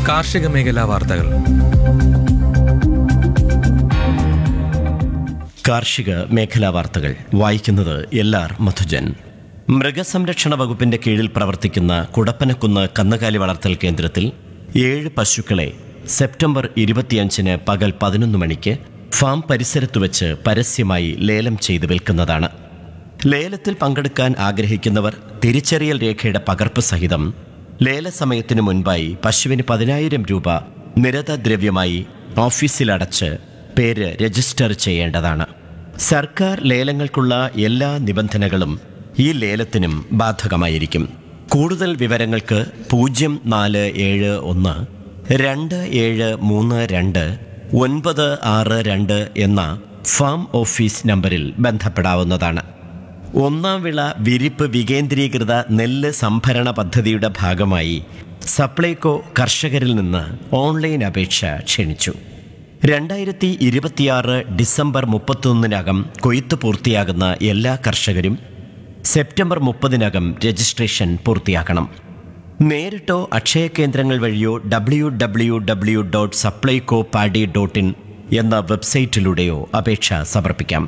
കാർഷിക മേഖലാ വാർത്തകൾ കാർഷിക മേഖലാ വാർത്തകൾ വായിക്കുന്നത് എൽ ആർ മധുജൻ മൃഗസംരക്ഷണ വകുപ്പിന്റെ കീഴിൽ പ്രവർത്തിക്കുന്ന കുടപ്പനക്കുന്ന് കന്നുകാലി വളർത്തൽ കേന്ദ്രത്തിൽ ഏഴ് പശുക്കളെ സെപ്റ്റംബർ ഇരുപത്തിയഞ്ചിന് പകൽ പതിനൊന്ന് മണിക്ക് ഫാം പരിസരത്തു വെച്ച് പരസ്യമായി ലേലം ചെയ്ത് വിൽക്കുന്നതാണ് ലേലത്തിൽ പങ്കെടുക്കാൻ ആഗ്രഹിക്കുന്നവർ തിരിച്ചറിയൽ രേഖയുടെ പകർപ്പ് സഹിതം ലേല സമയത്തിനു മുൻപായി പശുവിന് പതിനായിരം രൂപ നിരതദ്രവ്യമായി ഓഫീസിലടച്ച് പേര് രജിസ്റ്റർ ചെയ്യേണ്ടതാണ് സർക്കാർ ലേലങ്ങൾക്കുള്ള എല്ലാ നിബന്ധനകളും ഈ ലേലത്തിനും ബാധകമായിരിക്കും കൂടുതൽ വിവരങ്ങൾക്ക് പൂജ്യം നാല് ഏഴ് ഒന്ന് രണ്ട് ഏഴ് മൂന്ന് രണ്ട് ഒൻപത് ആറ് രണ്ട് എന്ന ഫാം ഓഫീസ് നമ്പറിൽ ബന്ധപ്പെടാവുന്നതാണ് ഒന്നാം വിള വിരിപ്പ് വികേന്ദ്രീകൃത നെല്ല് സംഭരണ പദ്ധതിയുടെ ഭാഗമായി സപ്ലൈകോ കർഷകരിൽ നിന്ന് ഓൺലൈൻ അപേക്ഷ ക്ഷണിച്ചു രണ്ടായിരത്തി ഇരുപത്തിയാറ് ഡിസംബർ മുപ്പത്തൊന്നിനകം കൊയ്ത്ത് പൂർത്തിയാകുന്ന എല്ലാ കർഷകരും സെപ്റ്റംബർ മുപ്പതിനകം രജിസ്ട്രേഷൻ പൂർത്തിയാക്കണം നേരിട്ടോ അക്ഷയ കേന്ദ്രങ്ങൾ വഴിയോ W W W dot Supplyco paddy dot in എന്ന വെബ്സൈറ്റിലൂടെയോ അപേക്ഷ സമർപ്പിക്കാം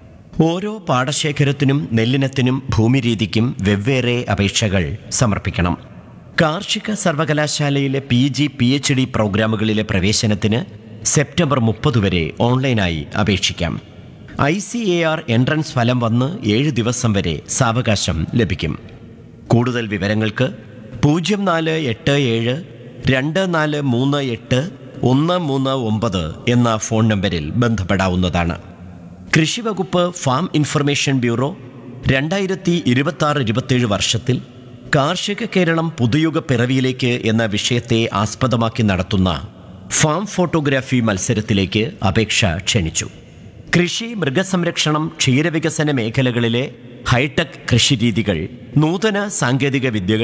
ഓരോ പാടശേഖരത്തിനും നെല്ലിനത്തിനും ഭൂമിരീതിക്കും വെവ്വേറെ അപേക്ഷകൾ സമർപ്പിക്കണം കാർഷിക സർവകലാശാലയിലെ P G P H D പ്രോഗ്രാമുകളിലെ പ്രവേശനത്തിന് സെപ്റ്റംബർ മുപ്പത് വരെ ഓൺലൈനായി അപേക്ഷിക്കാം I C A R entrance ഫലം വന്ന് ഏഴ് ദിവസം വരെ സാവകാശം ലഭിക്കും കൂടുതൽ വിവരങ്ങൾക്ക് പൂജ്യം നാല് എട്ട് ഏഴ് രണ്ട് നാല് മൂന്ന് എട്ട് ഒന്ന് മൂന്ന് ഒമ്പത് എന്ന ഫോൺ നമ്പറിൽ ബന്ധപ്പെടാവുന്നതാണ് കൃഷി വകുപ്പ് ഫാം ഇൻഫർമേഷൻ ബ്യൂറോ രണ്ടായിരത്തി ഇരുപത്തി ആറ് ഇരുപത്തേഴ് വർഷത്തിൽ കാർഷിക കേരളം പുതുയുഗ പിറവിയിലേക്ക് എന്ന വിഷയത്തെ ആസ്പദമാക്കി നടത്തുന്ന ഫാം ഫോട്ടോഗ്രാഫി മത്സരത്തിലേക്ക് അപേക്ഷ ക്ഷണിച്ചു കൃഷി മൃഗസംരക്ഷണം ക്ഷീരവികസന മേഖലകളിലെ ഹൈടെക് കൃഷിരീതികൾ നൂതന സാങ്കേതിക വിദ്യകൾ